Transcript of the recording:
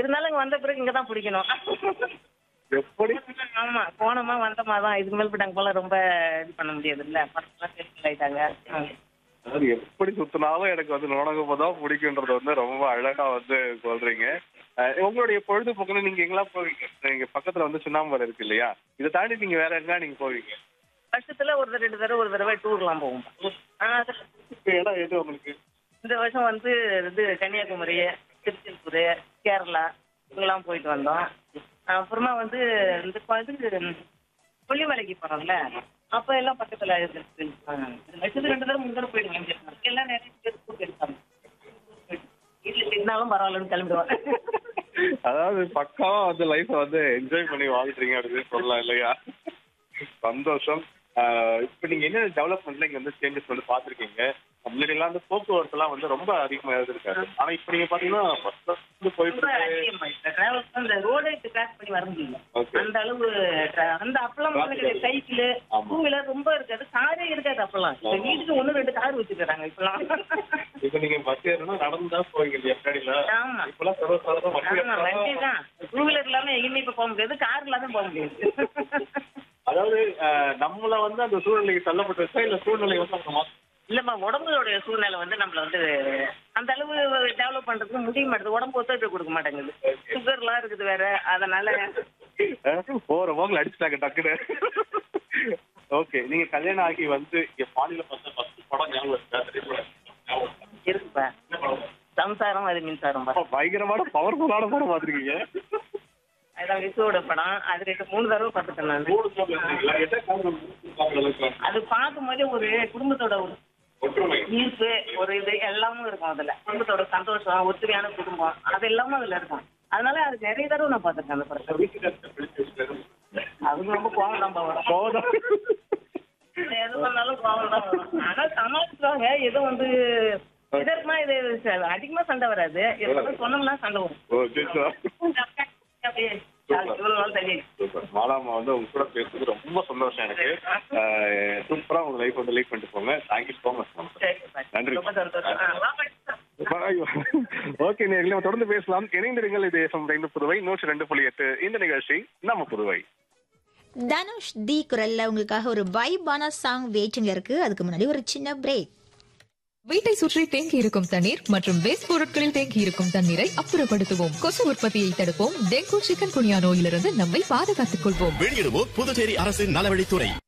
இருந்தாலும் இங்க வந்த பிறகு இங்கதான் பிடிக்கணும் எப்படி ஆமா போனோமா வந்தோமா தான் இதுக்கு மேல் போய் போல ரொம்ப இது பண்ண முடியாது இல்ல பசங்களாம் செட்டில் ஆயிட்டாங்க ம். அதாவது எப்படி சுத்தினாலும் எனக்கு வந்து நுணங்கப்ப தான் பிடிக்குன்றது வந்து ரொம்ப அழகா வந்து சொல்றீங்க அஹ் உங்களுடைய பொழுதுபோக்குன்னு நீங்க எங்கெல்லாம் போவீங்க இங்க பக்கத்துல வந்து சுண்ணாம்பரம் இருக்கு இல்லையா இதை தாண்டி நீங்க வேற எங்க நீங்க போவீங்க வருஷத்துல ஒரு தடவை ரெண்டு தடவை ஒரு தடவை டூர்லாம் போவோம் ஆ, அது இப்ப இடம் எது உங்களுக்கு இந்த வருஷம் வந்து இது கன்னியாகுமரி திருச்செந்தூர் கேரளா இங்கெல்லாம் போயிட்டு வந்தோம் அப்புறமா வந்து இந்த ப- இது கொல்லிமலைக்கு போனோம்ல அப்ப எல்லாம் பக்கத்துல இருந்துச்சு வருஷத்துக்கு ரெண்டு தடவை மூணு தடவை போயிடுவாங்க எல்லாம் நிறைய பேர் கூட்டு எடுத்தாங்க வீட்டுல தின்னாலும் பரவாயில்லன்னு கிளம்பிடுவாங்க அதாவது பக்காவா வந்து லைஃப் வந்து என்ஜாய் பண்ணி வாழ்றீங்க அப்படின்னு சொல்லலாம் இல்லையா சந்தோஷம் ஆஹ் இப்ப நீங்க என்ன டெவலப்மெண்ட்ல இங்க வந்து சேஞ்சஸ் வந்து பாத்திருக்கீங்க முன்னாடி எல்லாம் வந்து போக்குவரத்து எல்லாம் வந்து ரொம்ப அதிகமா இருந்திருக்காரு ஆனா இப்ப நீங்க பாத்தீங்கன்னா பஸ்ல வந்து போயிட்டு ரொம்ப இருக்கு. அதிகமாயிடுச்சு. travels தான் இந்த road ஐ cross பண்ணி வர முடியல. Okay. அந்த அளவு tra- அந்த அப்பெல்லாம் Traffic. சைக்கிள் ஆமா. டூ வீலர் ரொம்ப இருக்காது காரே இருக்காது அப்பெல்லாம் இப்ப ஆமா. வீட்டுக்கு ஒண்ணு ரெண்டு கார் வச்சுக்கிறாங்க இப்பெல்லாம் இப்ப நீங்க பஸ் ஏறணும் நடந்தா போவீங்க இல்லையா முன்னாடில ஆமா இப்பெல்லாம் சர்வசாதாரண வண்டி ஆமா வண்டி ஏறணும். தான் டூ வீலர் இல்லாம எங்கேயுமே இப்ப போக முடியாது கார் இல்லாம போக முடியாது அதாவது ஆஹ் நம்மள வந்து அந்த சூழ்நிலைக்கு தள்ளப்பட்டு வச்சா இல்ல சூழ்நிலை வந்து அவங்க மாத்த- இல்லம்மா உடம்புடைய சூழ்நிலை வந்து நம்மள வந்து அந்த அளவு டெவலப் பண்றதுக்கு முடிய மாட்டேங்குது உடம்பு ஒத்துழைப்பு கொடுக்க மாட்டேங்குது சுகர்லாம் இருக்குது வேற அதனால ஆஹ் போற போகல அடிச்சுட்டாங்க டக்குன்னு ஓகே நீங்க கல்யாணம் ஆகி வந்து இங்க பாடியில பார்த்த ஃபர்ஸ்ட் படம் ஞாபகம் இருக்கா திரைப்படம் ஞாபகம் இருக்கா? இருக்குப்பா என்ன படம் சம்சாரம் அது மின்சாரம் பா அப்ப பயங்கரமான பவர்ஃபுல்லான படம் பாத்துருக்கீங்க அதான் விசுவோட படம் அது ரெண்டு மூணு தடவை பார்த்துட்டேன் நான் மூணு film எடுத்தீங்களா? என்ன காரணம் பார்க்குற அளவுக்கு? அது பார்க்கும் போதே ஒரு குடும்பத்தோட ஒரு ஒற்றுமை ஈர்ப்பு ஒரு இது எல்லாமும் இருக்கும் அதுல குடும்பத்தோட சந்தோஷம் ஒத்துமையான குடும்பம் அது எல்லாமே அதுல இருக்கும் அதனால அது நிறைய தடவை நான் பார்த்துருக்கேன் அந்த படத்தை வீட்டுக்காரர்கிட்ட பிடிச்ச விஷயம். அதுக்கு ரொம்ப கோவம் தான் வரும் கோவம். எது பண்ணாலும் கோவம் தான் வரும் ஆனா சமாளிச்சுவாங்க ஏதோ வந்து இதற்குமா இது ச- அதிகமா சண்டை வராது எதாவது சொன்னோம்னா சண்டை வரும் ஓ, சரி, சார். அப்படியே இவ்வளவு நாள் தள்ளி சூப்பர் மாலாமா வந்து உங்க கூட பேசுறது ரொம்ப சந்தோஷம் எனக்கு ஆஹ் சூப்பரா உங்க லைஃப் வந்து லீட் பண்ணிட்டு போங்க தேங்க்யூ ஸோ மச் சரி, சரி. நன்றி. ரொம்ப சந்தோஷம் ஆ, வா, வா. ஓகே நேர்களே தொடர்ந்து பேசலாம் இணைந்திருங்கள் இது எஃப்எம் ரெண்டு புதுவை நூற்றி ரெண்டு புள்ளி எட்டு இந்த நிகழ்ச்சி நம்ம புதுவை தனுஷ் தி குரல்ல உங்களுக்காக ஒரு வைபான சாங் வெயிட்டிங் இருக்கு அதுக்கு முன்னாடி ஒரு சின்ன பிரேக் வீட்டை சுற்றி தேங்கி இருக்கும் தண்ணீர் மற்றும் வேஸ்ட் பொருட்களில் தேங்கி இருக்கும் தண்ணீரை அப்புறப்படுத்துவோம் கொசு உற்பத்தியை தடுப்போம் டெங்கு சிக்கன் குனியா நோயிலிருந்து நம்மை பாதுகாத்துக் கொள்வோம் வெளியிடுவோர் புதுச்சேரி அரசின் நலவழித்துறை